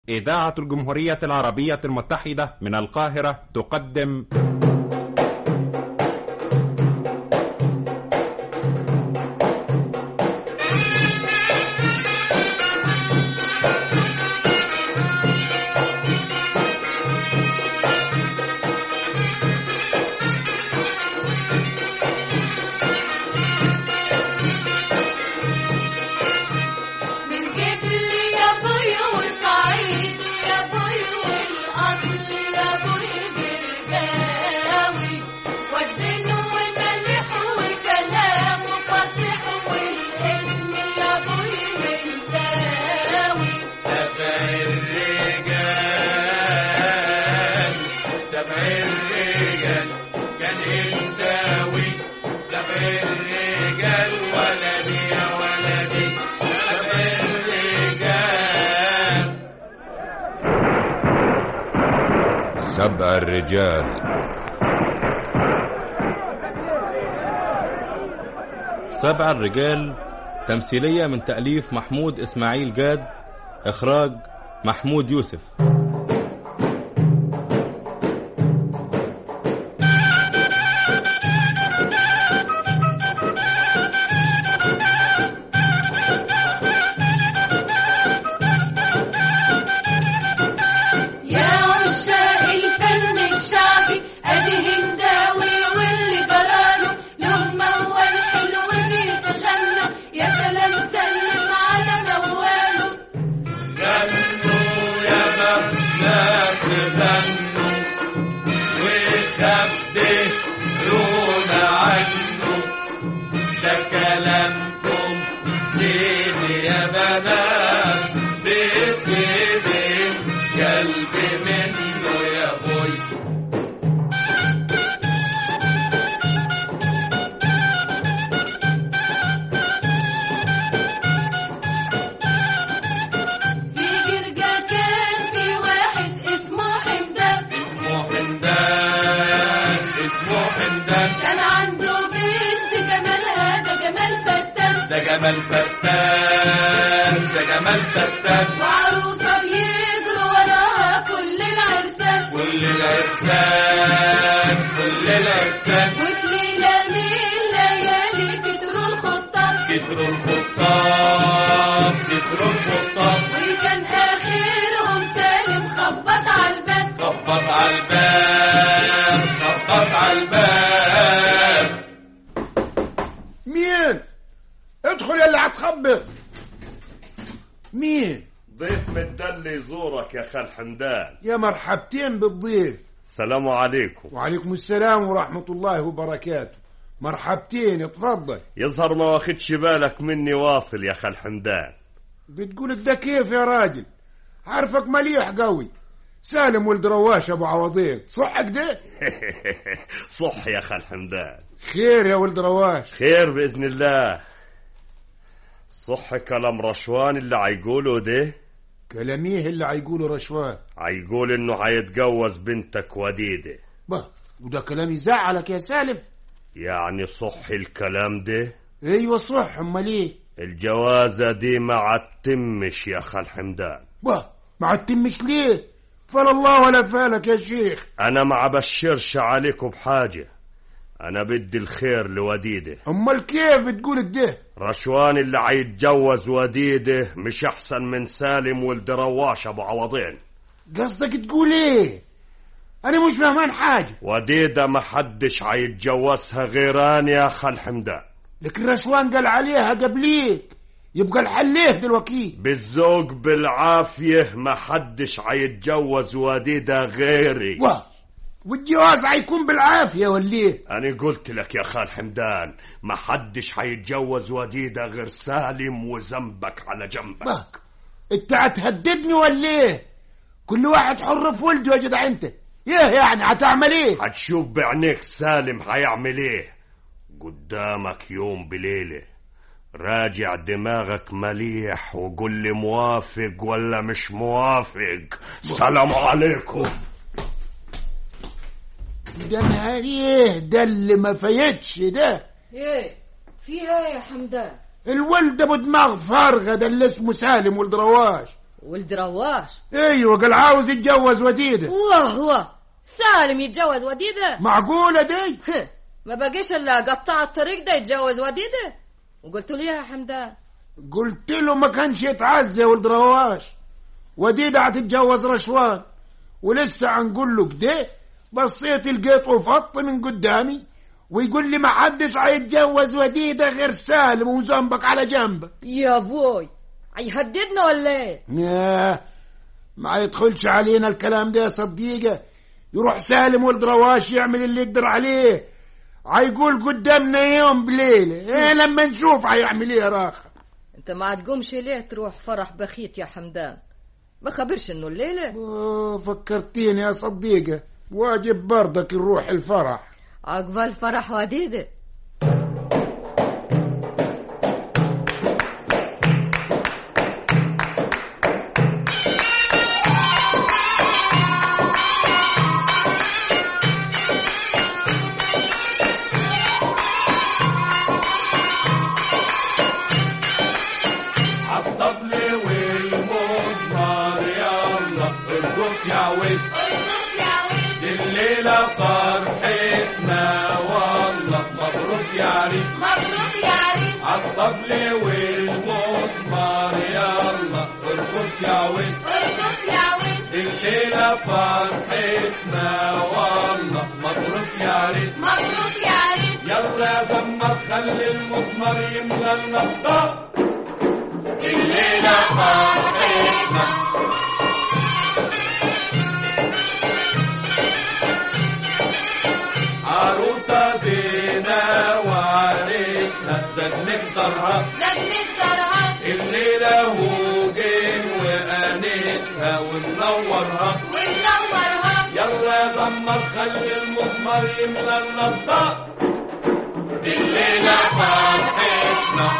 إذاعة الجمهورية العربية المتحدة من القاهرة تقدم من جبل يا بوي وصعيد يا بوي والاصل يا بوي برجاوي وزن وملح وكلام فصيح والاسم يا بوي هنداوي سبع الرجال سبع الرجال كان هنداوي سبع الرجال ولدي يا ولدي سبع الرجال سبع الرجال سبع الرجال تمثيلية من تأليف محمود إسماعيل جاد إخراج محمود يوسف يا عشاق الفن الشعبي ادي هنداوي واللي جراله له موال حلو بيتغنى يا سلام سلم على مواله غنوا يا مبناك غنوا وخبرونا عنه ده كلامكم زين يا بنات بيطيب قلبي منه يا بوي في جرجا كان في واحد اسمه حمدان اسمه حمدان اسمه حمدان كان عنده بنت جمالها ده جمال فتان ده جمال فتان ده جمال فتان وعروسه بيجروا وراها كل العرسان كل العرسان كل العرسان وفي ليله من الليالي كتروا الخطاب كتروا الخطاب كتروا الخطاب وكان اخرهم سالم خبط على الباب خبط على الباب خبط على الباب مين؟ ادخل يا اللي هتخبط مين؟ ضيف متدلي يزورك يا خال حمدان يا مرحبتين بالضيف السلام عليكم وعليكم السلام ورحمة الله وبركاته مرحبتين اتفضل يظهر ما واخدش بالك مني واصل يا خال حمدان بتقول ده كيف يا راجل عارفك مليح قوي سالم ولد رواش ابو عوضين صح كده صح يا خال حمدان خير يا ولد رواش خير بإذن الله صح كلام رشوان اللي عيقوله ده كلاميه اللي هيقوله رشوان عيقول انه عيتجوز بنتك وديدة با وده كلام يزعلك يا سالم يعني صح الكلام ده ايوه صح امال ايه الجوازة دي ما عتمش يا خال حمدان با ما عتمش ليه فلا الله ولا فالك يا شيخ انا ما عبشرش عليكم بحاجة انا بدي الخير لوديدة امال كيف بتقول ده رشوان اللي عيتجوز وديدة مش احسن من سالم ولد رواش ابو عوضين قصدك تقول ايه انا مش فاهمان حاجه وديدة ما حدش عيتجوزها غيران يا خال حمدان لكن رشوان قال عليها قبليك يبقى الحل ليه دلوقتي بالذوق بالعافية ما حدش عيتجوز وديدة غيري واه والجواز هيكون بالعافيه ولا ايه أنا قلت لك يا خال حمدان ما حدش حيتجوز وديدة غير سالم وذنبك على جنبك باك انت هتهددني ولا ايه كل واحد حر في ولده يا جدع انت ايه يعني هتعمل ايه هتشوف بعينيك سالم هيعمل ايه قدامك يوم بليلة راجع دماغك مليح وقول لي موافق ولا مش موافق سلام عليكم ده نهار ايه ده اللي ما فايتش ده ايه فيها يا حمدان الولد ابو دماغ فارغه ده اللي اسمه سالم ولد رواش ولد رواش ايوه قال عاوز يتجوز وديده واه واه سالم يتجوز وديده معقولة دي ما بقيش الا قطع الطريق ده يتجوز وديده وقلت له يا حمدان قلت له ما كانش يتعزى ولد رواش وديدة هتتجوز رشوان ولسه عنقول له كده بصيت لقيته فط من قدامي ويقول لي ما حدش هيتجوز وديدة غير سالم وزنبك على جنبك يا بوي هيهددنا ولا ايه ياه ما يدخلش علينا الكلام ده يا صديقة يروح سالم ولد رواش يعمل اللي يقدر عليه هيقول قدامنا يوم بليلة ايه لما نشوف هيعمل ايه يا راخ انت ما تقومش ليه تروح فرح بخيت يا حمدان ما خبرش انه الليله أوه، فكرتيني يا صديقة واجب برضك نروح الفرح عقبال فرح وديده عالطبل والمزمار يلا ارقص يا وش دي الليلة فرحتنا والله مبروك يا عريس مبروك يا عريس عالطبل والمزمار يلا ارقص يا وش ارقص يا وش دي الليلة فرحتنا والله مبروك يا عريس مبروك يا عريس يلا يا زمر خلي المزمر يملى النهضة الليلة فرحتنا عروسة زينة وعريسنا زاد نقدرها زاد نقدرها الليلة هوجين وأنسها وننورها وننورها يلا يا زمر خلي المزمر يملى النهضة الليلة فرحتنا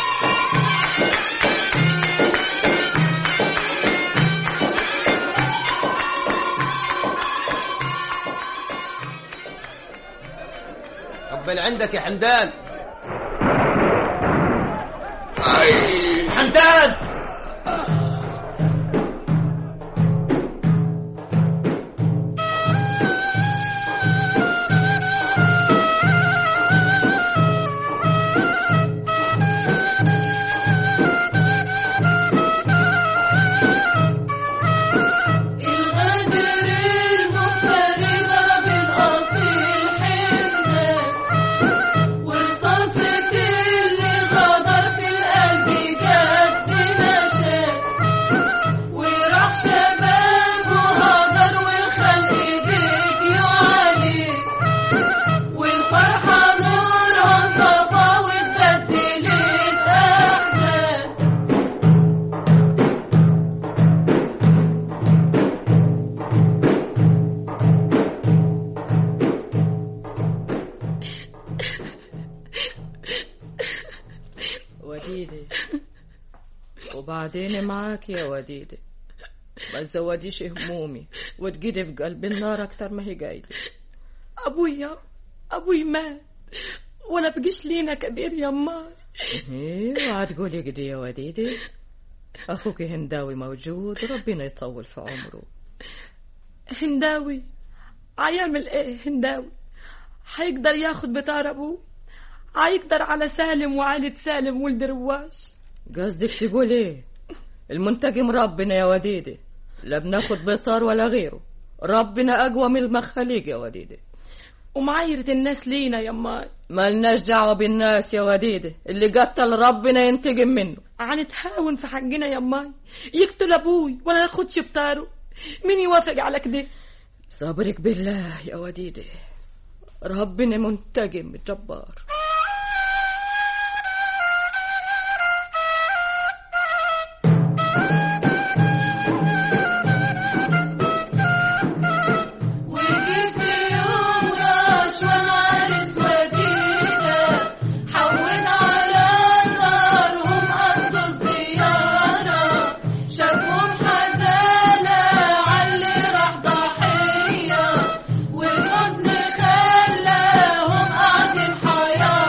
قبل عندك يا حمدان حمدان الغدر المفتري ضرب الأصيل حمدان ورصاصة اللي غدر في القلب جد نشاء وراح شبابه هدر والخلق بكيوا عليه والفرحة نورها انطفى واتبدلت أحزان وديدي وبعدين معاك يا وديدي ما تزوديش همومي وتجيدي في قلب النار اكتر ما هي جايدة أبويا أبوي مات ولا بقيش لينا كبير يا ماي ايه وهتقولي كده يا وديدي اخوك هنداوي موجود ربنا يطول في عمره هنداوي هيعمل ايه هنداوي هيقدر ياخد بتاع ابوه هيقدر على سالم وعائلة سالم ولد رواش قصدك تقول ايه المنتجم ربنا يا وديدي لا بناخد بطار ولا غيره ربنا اقوى من المخاليق يا وديدي ومعايرة الناس لينا يا ماي مالناش دعوة بالناس يا وديدي اللي قتل ربنا ينتقم منه هنتهاون في حقنا يا ماي يقتل ابوي ولا ياخدش بتاره مين يوافق على كده صبرك بالله يا وديدي ربنا منتقم جبار وجي في يوم راش والعرس وديدة حود على دارهم قصدوا الزيارة شافهم حزانة عاللي راح ضحية والحزن خلاهم قاعدين حيارى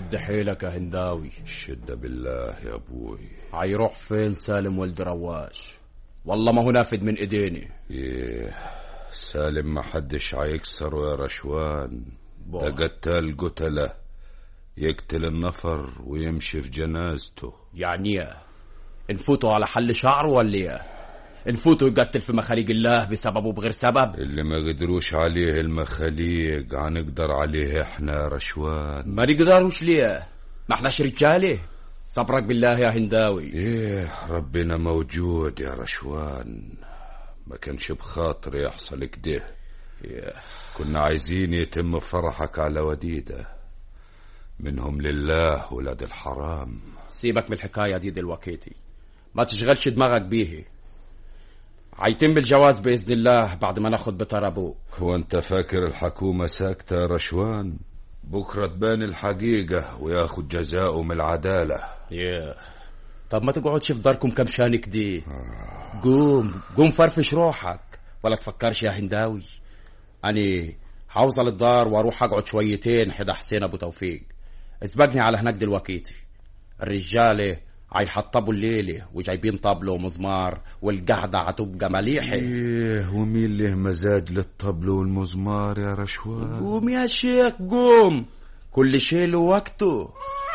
شد حيلك يا هنداوي شد بالله يا ابوي هيروح فين سالم ولد رواش والله ما هو نافد من ايديني ايه سالم ما حدش هيكسره يا رشوان بوه. ده قتال قتله يقتل النفر ويمشي في جنازته يعني ايه نفوتوا على حل شعره ولا ايه نفوتوا يقتل في مخاريج الله بسببه بغير سبب اللي ما قدروش عليه المخاليق هنقدر عليه احنا يا رشوان ما نقدروش ليه ما احناش رجاله صبرك بالله يا هنداوي ايه ربنا موجود يا رشوان ما كانش بخاطر يحصل كده إيه. كنا عايزين يتم فرحك على وديده منهم لله ولاد الحرام سيبك من الحكايه دي دلوقتي ما تشغلش دماغك بيه هيتم الجواز باذن الله بعد ما ناخد بطار ابوك هو انت فاكر الحكومة ساكتة يا رشوان بكرة تبان الحقيقة وياخد جزاؤه من العدالة yeah. طب ما تقعدش في داركم كم شانك دي قوم قوم فرفش روحك ولا تفكرش يا هنداوي أنا هوصل الدار واروح اقعد شويتين حدا حسين ابو توفيق اسبقني على هناك دلوقتي الرجاله هيحطبوا الليله وجايبين طبل ومزمار والقعده هتبقى مليحه ايه ومين له مزاج للطبل والمزمار يا رشوان قوم يا شيخ قوم كل شيء له وقته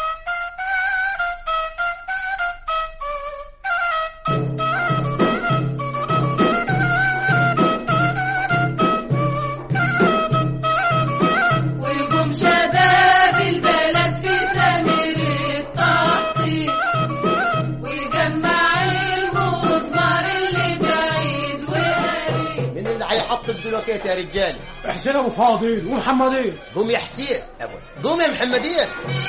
ويقوم شباب البلد في سمير التحطيط ويجمع المزمار اللي بعيد وقريب مين اللي هيحط البلوكيت يا رجال حسين ابو فاضل ومحمدين قوم يا حسين أبو- قوم يا محمدين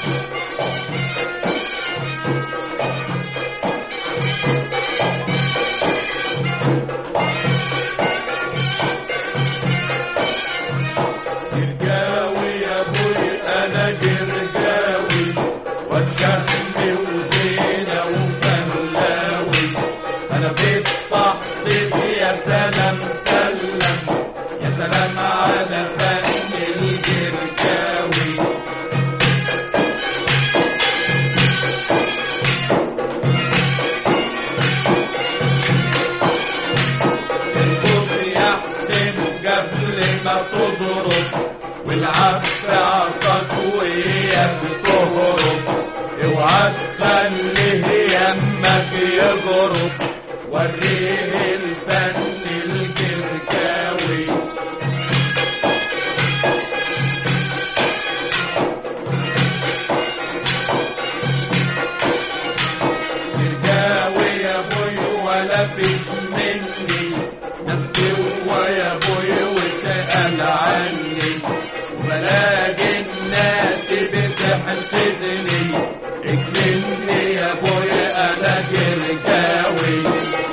جرجاوي يا ابوي انا جرجاوي والشهم وزينة وفلاوي انا بيت تحطيط يا سلام سلم يا سلام على فن الجرجاوي ارقص يا حسين قبل ما تضرب والعب في عصاك وياك تهرب اوعى تخليه يمك يجرب وريه الفن الجرجاوي جرجاوي يا ابوي ولا فيش مني نفسي ويا ابوي وتقل عني وبلاقي الناس بتحسدني اكلمني يا ابوي انا جرجاوي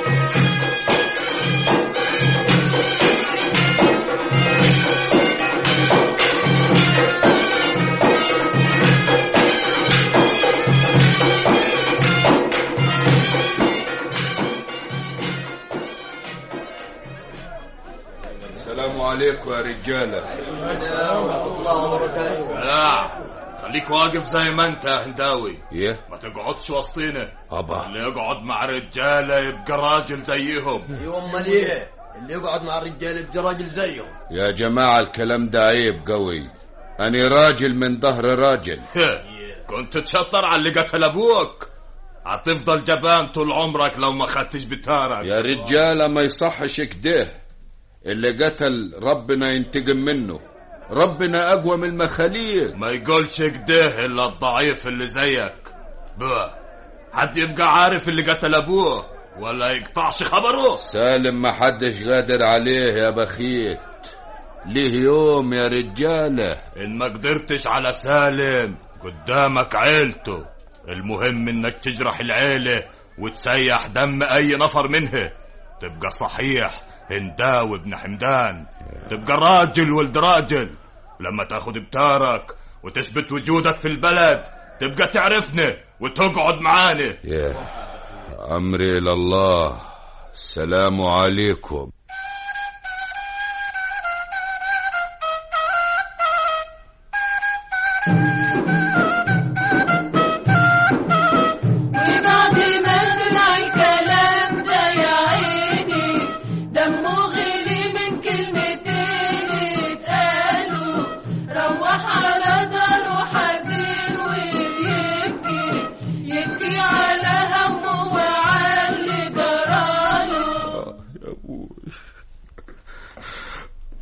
السلام عليكم يا رجالة الله وبركاته لا خليك واقف زي ما انت يا هنداوي يه ما تقعدش وسطينا أبا اللي يقعد مع رجاله يبقى راجل زيهم يوم ما ليه اللي يقعد مع الرجال يبقى راجل زيهم يا جماعة الكلام ده عيب قوي أنا راجل من ظهر راجل كنت تشطر على اللي قتل ابوك هتفضل جبان طول عمرك لو ما خدتش بتارك يا رجالة ما يصحش كده اللي قتل ربنا ينتقم منه ربنا أقوى من المخاليق ما يقولش كده الا الضعيف اللي زيك بقى حد يبقى عارف اللي قتل ابوه ولا يقطعش خبره سالم ما حدش قادر عليه يا بخيت ليه يوم يا رجالة ان ما قدرتش على سالم قدامك عيلته المهم انك تجرح العيلة وتسيح دم اي نفر منها تبقى صحيح هنداوي ابن حمدان تبقى راجل ولد راجل لما تاخد بتارك وتثبت وجودك في البلد تبقى تعرفنا وتقعد معانا يا أمري إلى الله السلام عليكم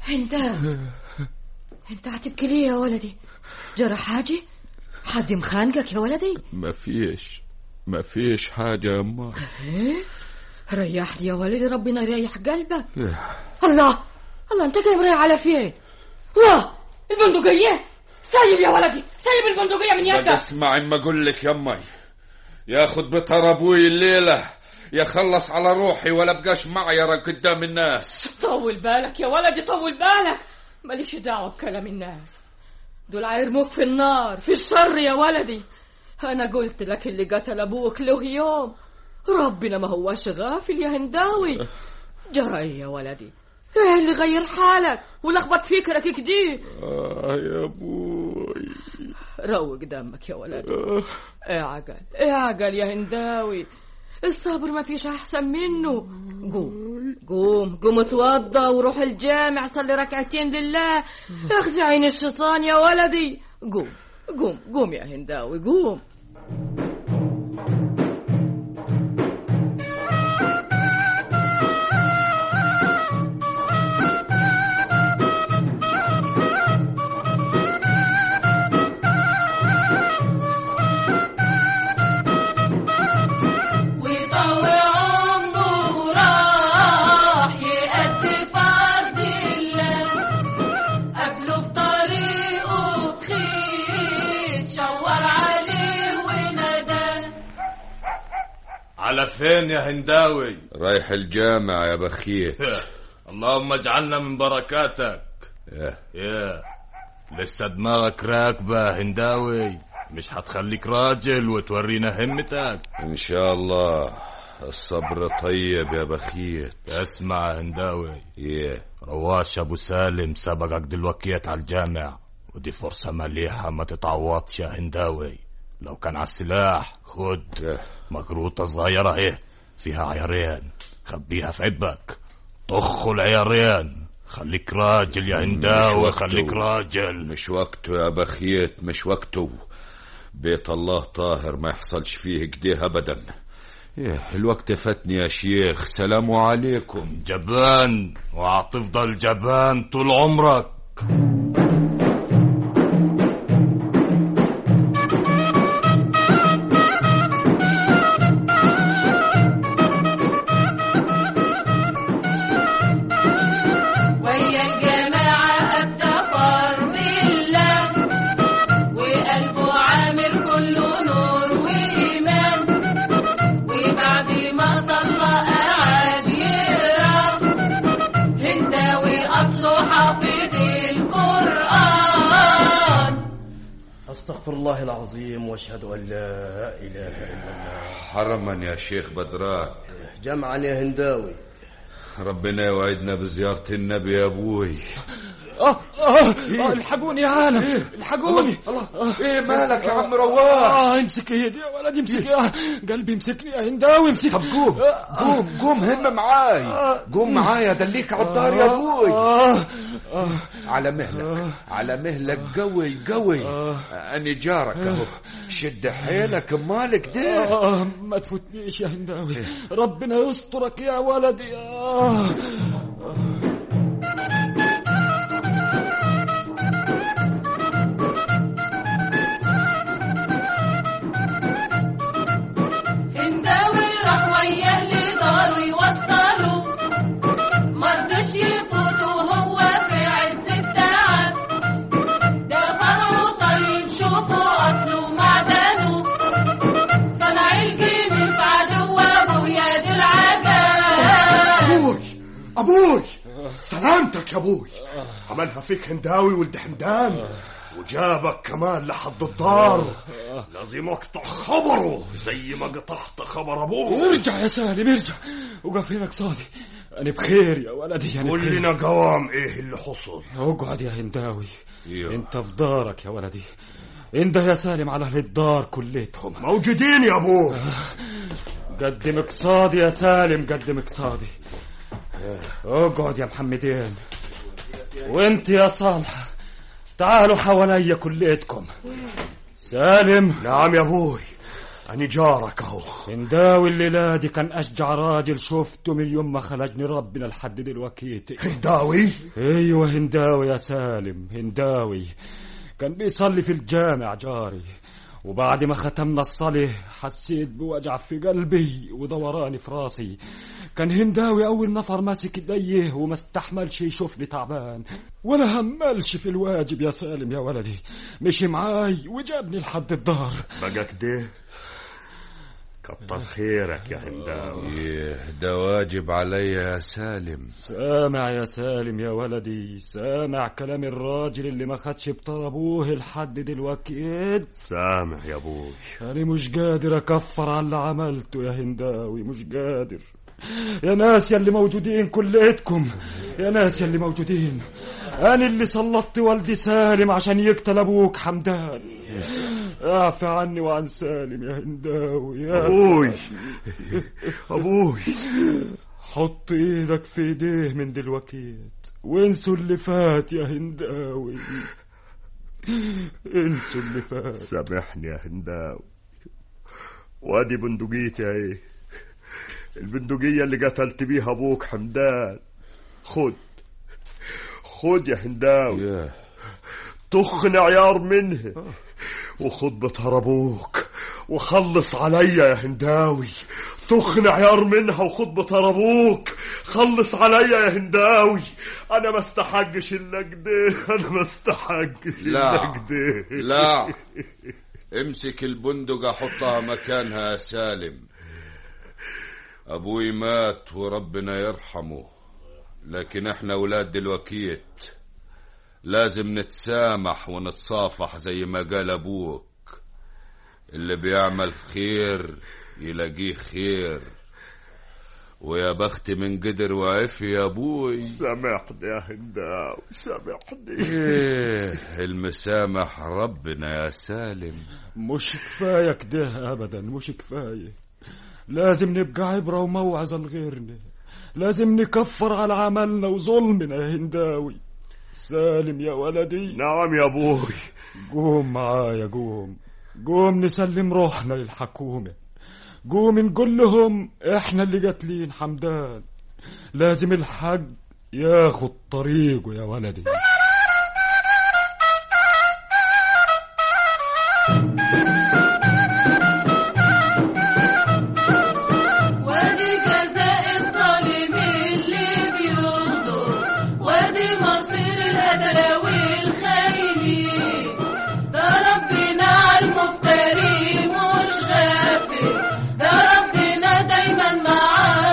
انت انت هتبكي ليه يا ولدي جرى حاجة حد مخانقك يا ولدي ما فيش ما فيش حاجة يا أما ايه ريحني يا ولدي ربنا يريح قلبك الله الله انت جاي رايح على فين الله البندقية سايب يا ولدي سايب البندقية من بدي يدك اسمع اما اقول لك يمي ياخد بطر ابوي الليله يخلص على روحي ولا بقاش معيرة قدام الناس طول بالك يا ولدي طول بالك مالكش دعوة بكلام الناس دول هيرموك في النار في الشر يا ولدي أنا قلت لك اللي قتل أبوك له يوم ربنا ما هواش غافل يا هنداوي جرى إيه يا ولدي ايه اللي غير حالك ولخبط فكرك كده آه يا ابوي روق دمك يا ولدي اعقل اعقل يا هنداوي الصبر ما فيش احسن منه قوم قوم قوم اتوضى وروح الجامع صلي ركعتين لله اخزي عين الشيطان يا ولدي قوم قوم قوم يا هنداوي قوم ويطوع عمره راح يأدي فرض الله قبله في طريقه بخيت شور عليه وناداه على فين يا هنداوي رايح الجامع يا بخيت اللهم اجعلنا من بركاتك يا يا لسه دماغك راكبة هنداوي مش هتخليك راجل وتورينا همتك ان شاء الله الصبر طيب يا بخيت اسمع يا هنداوي يا رواش ابو سالم سبقك دلوقتيت على الجامع ودي فرصة مليحة ما تتعوضش يا هنداوي لو كان على السلاح خد مقروطة صغيرة اهي فيها عيارين خبيها في عبك طخوا العيارين خليك راجل يا هنداوي وقته. خليك راجل مش وقته يا بخيت مش وقته بيت الله طاهر ما يحصلش فيه كده ابدا إيه الوقت فاتني يا شيخ سلام عليكم جبان وهتفضل جبان طول عمرك ويا الجماعة أدى فرض الله وقلبه عامر كله نور وإيمان وبعد ما صلى قعد يقرا هنداوي أصله حافظ القرآن أستغفر الله العظيم وأشهد أن لا إله إلا الله حرما يا شيخ بدراك جمعا يا هنداوي ربنا يوعدنا بزيارة النبي يا ابوي آه آه آه الحقوني يا عالم الحقوني الله ايه مالك يا عم رواح اه امسك ايدي يا ولد امسك آه قلبي امسكني يا هنداوي امسك طب قوم قوم قوم هم معاي قوم معايا دليك على الدار يا ابوي آه آه على مهلك على مهلك قوي قوي اني جارك اهو شد حيلك مالك ده آه ما تفوتنيش يا هنداوي ربنا يسترك يا ولدي آه هنداوي راح وياه لداره يوصله مرضش يفوته هو في عز التعب ده فرعه طيب شوفوا اصله معدنه صنع الجيم في عدو ابو يد العجب ابوي ابوي سلامتك يا ابوي عملها فيك هنداوي ولد حمدان وجابك كمان لحد الدار لازم اقطع خبره زي ما قطعت خبر ابوك ارجع يا سالم ارجع وقف هنا قصادي انا بخير يا ولدي انا قول بخير لنا قوام ايه اللي حصل اقعد يا هنداوي انت في دارك يا ولدي انت يا سالم على اهل الدار كليتهم موجودين يا ابوي قدم اقصادي يا سالم قدم اقصادي اقعد يا محمدين وانت يا صالح تعالوا حواليا كليتكم سالم نعم يا ابوي أنا جارك أهو هنداوي الليلة دي كان أشجع راجل شفته من يوم ما خلقني ربنا لحد دلوقتي هنداوي ايوه هنداوي يا سالم هنداوي كان بيصلي في الجامع جاري وبعد ما ختمنا الصلاة حسيت بوجع في قلبي ودوراني في راسي كان هنداوي أول نفر ماسك ايديه وما استحملش يشوفني تعبان ولا هملش في الواجب يا سالم يا ولدي مشي معاي وجابني لحد الدار بقى كده كتر خيرك يا هنداوي إيه ده واجب عليا يا سالم سامع يا سالم يا ولدي سامع كلام الراجل اللي ما خدش بطار ابوه لحد دلوقتي سامع يا ابوي انا مش قادر اكفر على اللي عملته يا هنداوي مش قادر يا ناس يا اللي موجودين كليتكم يا ناس يا اللي موجودين انا اللي سلطت والدي سالم عشان يقتل ابوك حمدان اعفى عني وعن سالم يا هنداوي يا أبوي أبوي حط ايدك في ايديه من دلوقتي وانسوا اللي فات يا هنداوي انسوا اللي فات سامحني يا هنداوي وادي بندقيتي اهي البندقية اللي قتلت بيها ابوك حمدان خد خد يا هنداوي طخن عيار منها وخد بطهر ابوك وخلص عليا يا هنداوي طخن عيار منها وخد بطهر ابوك خلص عليا يا هنداوي انا ما استحقش الا كده انا ما استحقش الا لا كده لا امسك البندقة حطها مكانها يا سالم أبوي مات وربنا يرحمه لكن احنا ولاد دلوكيت لازم نتسامح ونتصافح زي ما قال أبوك اللي بيعمل خير يلاقيه خير ويا بخت من قدر وعفي يا أبوي سامحني يا هنداوي سامحني إيه. المسامح ربنا يا سالم مش كفاية كده أبدا مش كفاية لازم نبقى عبرة وموعظة لغيرنا لازم نكفر على عملنا وظلمنا يا هنداوي سالم يا ولدي نعم يا أبوي قوم معايا قوم قوم نسلم روحنا للحكومة قوم نقول لهم احنا اللي قاتلين حمدان لازم الحق ياخد طريقه يا ولدي وادي جزاء الظالم اللي بيغدر وادي مصير القتلة والخاينين ده ربنا على المفتري مش غافل ده ربنا دايما مع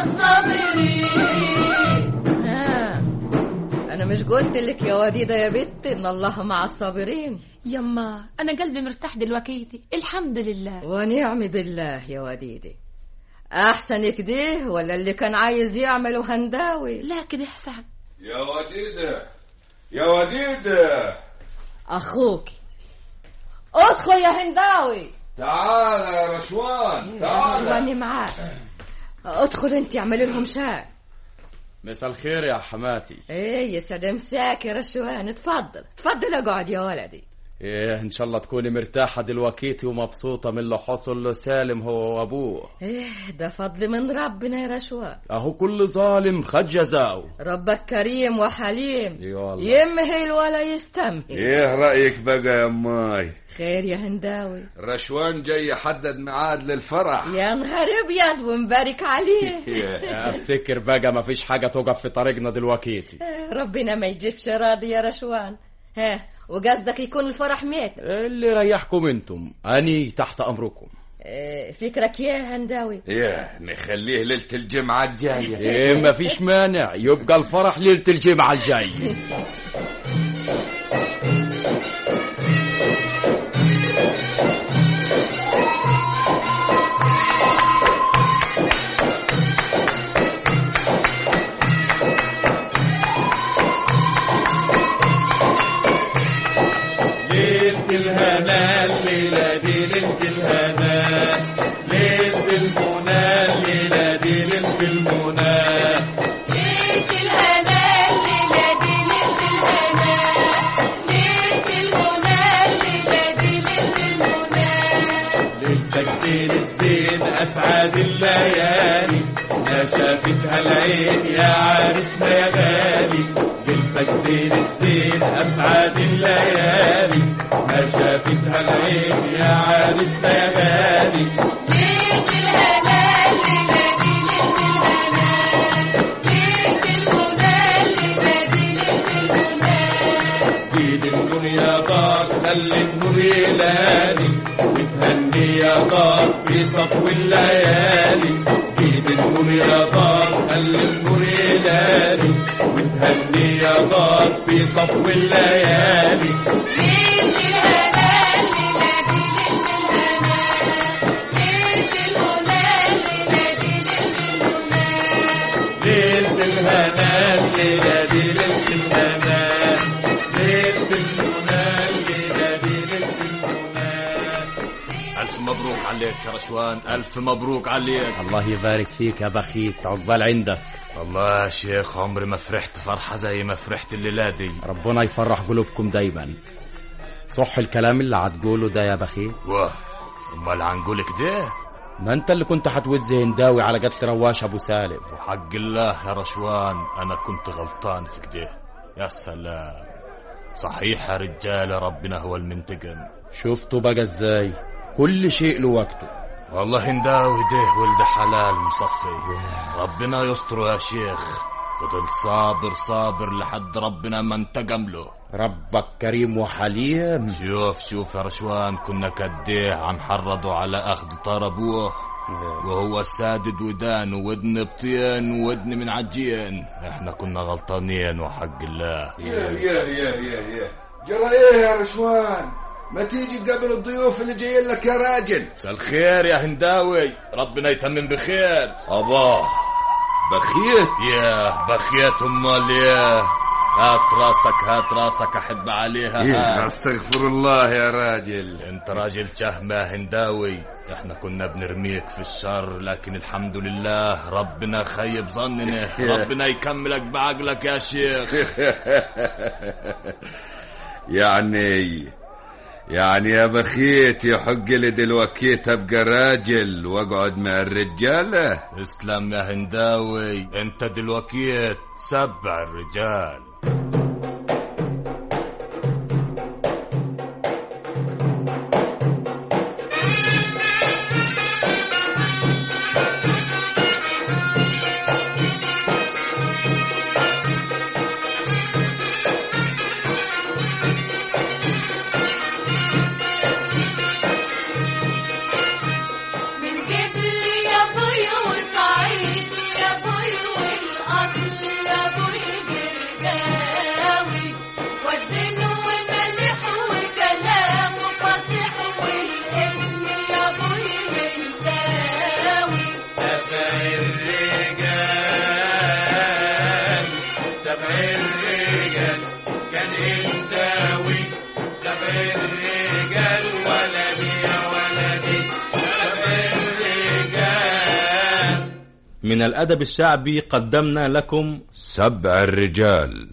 الصابرين ها انا مش قلت لك يا وديده يا بت ان الله مع الصابرين يما انا قلبي مرتاح دلوقتي الحمد لله ونعم بالله يا وديدي احسن كده ولا اللي كان عايز يعمله هنداوي لا كده احسن يا وديدة يا وديدة اخوك ادخل يا هنداوي تعال يا رشوان تعال شواني معاك ادخل انت اعملي لهم شاي مساء الخير يا حماتي ايه يا سلام ساك يا رشوان اتفضل اتفضل اقعد يا ولدي ايه ان شاء الله تكوني مرتاحة دلوقتي ومبسوطة من اللي حصل لسالم هو وابوه ايه ده فضل من ربنا يا رشوان اهو كل ظالم خد جزاؤه ربك كريم وحليم اي والله يمهل ولا يستمهل ايه رأيك بقى يا ماي خير يا هنداوي رشوان جاي يحدد ميعاد للفرح يا نهار ابيض ونبارك عليه افتكر بقى ما فيش حاجة توقف في طريقنا دلوقتي ربنا ما يجيبش راضي يا رشوان ها وقصدك يكون الفرح ميت اللي يريحكم انتم اني تحت امركم اه، فكرك يا هنداوي ايه نخليه ليلة الجمعة الجاية ايه ما فيش مانع يبقى الفرح ليلة الجمعة الجاية ليلة الهنا الليلة دي ليلة الهنا ليلة المنى الليلة دي ليلة المنى ليلة الهنا الليلة دي ليلة الليالي ما شافتها العين يا عارسنا يا غالي جلبك زين الزين أسعد الليالي ما شافتها العين يا عارسنا يا غالي ليلة الهنا الليلة دي ليلة الهنا ليلة المنى الليلة دي ليلة المنى جيد النور يا دار خلي النور يلالي وتهني يا دار في صفو الليالي جيد النور يا دار خلي النور يلالي وتهني يا دار في صفو الليالي ليلة الهنا الليلة دي ليلة الهنا ليلة المنى الليلة دي ليلة المنى ليلة الهنا الليلة دي ليلة الهنا ليلة المنى الليلة دي ليلة ألف مبروك عليك يا رشوان ألف مبروك عليك الله يبارك فيك يا بخيت عقبال عندك والله يا شيخ عمري ما فرحت فرحة زي ما فرحت الليلة دي ربنا يفرح قلوبكم دايما صح الكلام اللي هتقوله ده يا بخيت واه امال هنقول كده ما انت اللي كنت هتوز هنداوي على قتل رواش ابو سالم وحق الله يا رشوان أنا كنت غلطان في كده يا سلام صحيح يا رجالة ربنا هو المنتقم شفتوا بقى ازاي كل شيء له وقته والله هنداوي ده ولد حلال مصفي ربنا يستر يا شيخ فضل صابر صابر لحد ربنا ما انتقم له ربك كريم وحليم شوف شوف يا رشوان كنا كديه هنحرضوا على اخذ طار ابوه وهو سادد ودان ودن بطين ودن من عجين احنا كنا غلطانين وحق الله يا يا يا يا يا جرى ايه يا رشوان ما تيجي تقابل الضيوف اللي جايين لك يا راجل مساء الخير يا هنداوي ربنا يتمم بخير أباه بخيت يا بخيت امال يا هات راسك هات راسك احب عليها هات. استغفر الله يا راجل انت راجل شهم يا هنداوي احنا كنا بنرميك في الشر لكن الحمد لله ربنا خيب ظننا ربنا يكملك بعقلك يا شيخ يعني يعني يا بخيت يحق لي دلوقتي ابقى راجل واقعد مع الرجاله اسلم يا هنداوي انت دلوقتي سبع الرجال من جبل يا بوي وصعيد يا بوي والاصل يا بوي جرجاوي والدين وملح وكلام فصيح والاسم يا بوي هنداوي سبع الرجال سبع الرجال كان هنداوي سبع الرجال ولدي يا ولدي سبع الرجال من الأدب الشعبي قدمنا لكم سبع الرجال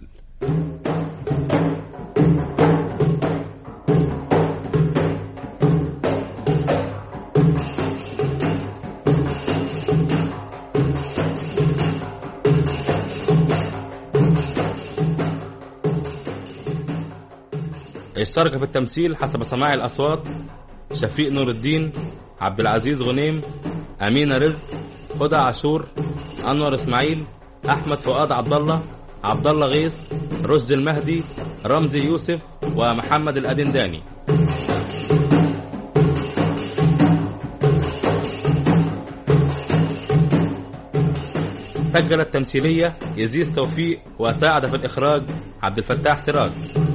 اشترك في التمثيل حسب سماع الأصوات شفيق نور الدين عبد العزيز غنيم أمينة رزق هدى عاشور أنور إسماعيل أحمد فؤاد عبد الله عبد الله غيث رشدي المهدي رمزي يوسف ومحمد الأدنداني سجل التمثيلية يزيد توفيق وساعد في الإخراج عبد الفتاح سراج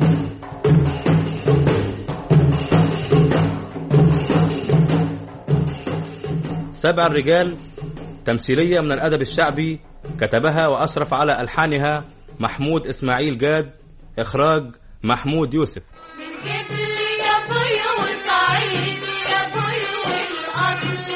سبع الرجال تمثيلية من الأدب الشعبي كتبها وأشرف على ألحانها محمود إسماعيل جاد إخراج محمود يوسف من جبل يا بوي وصعيد يا بوي والاصل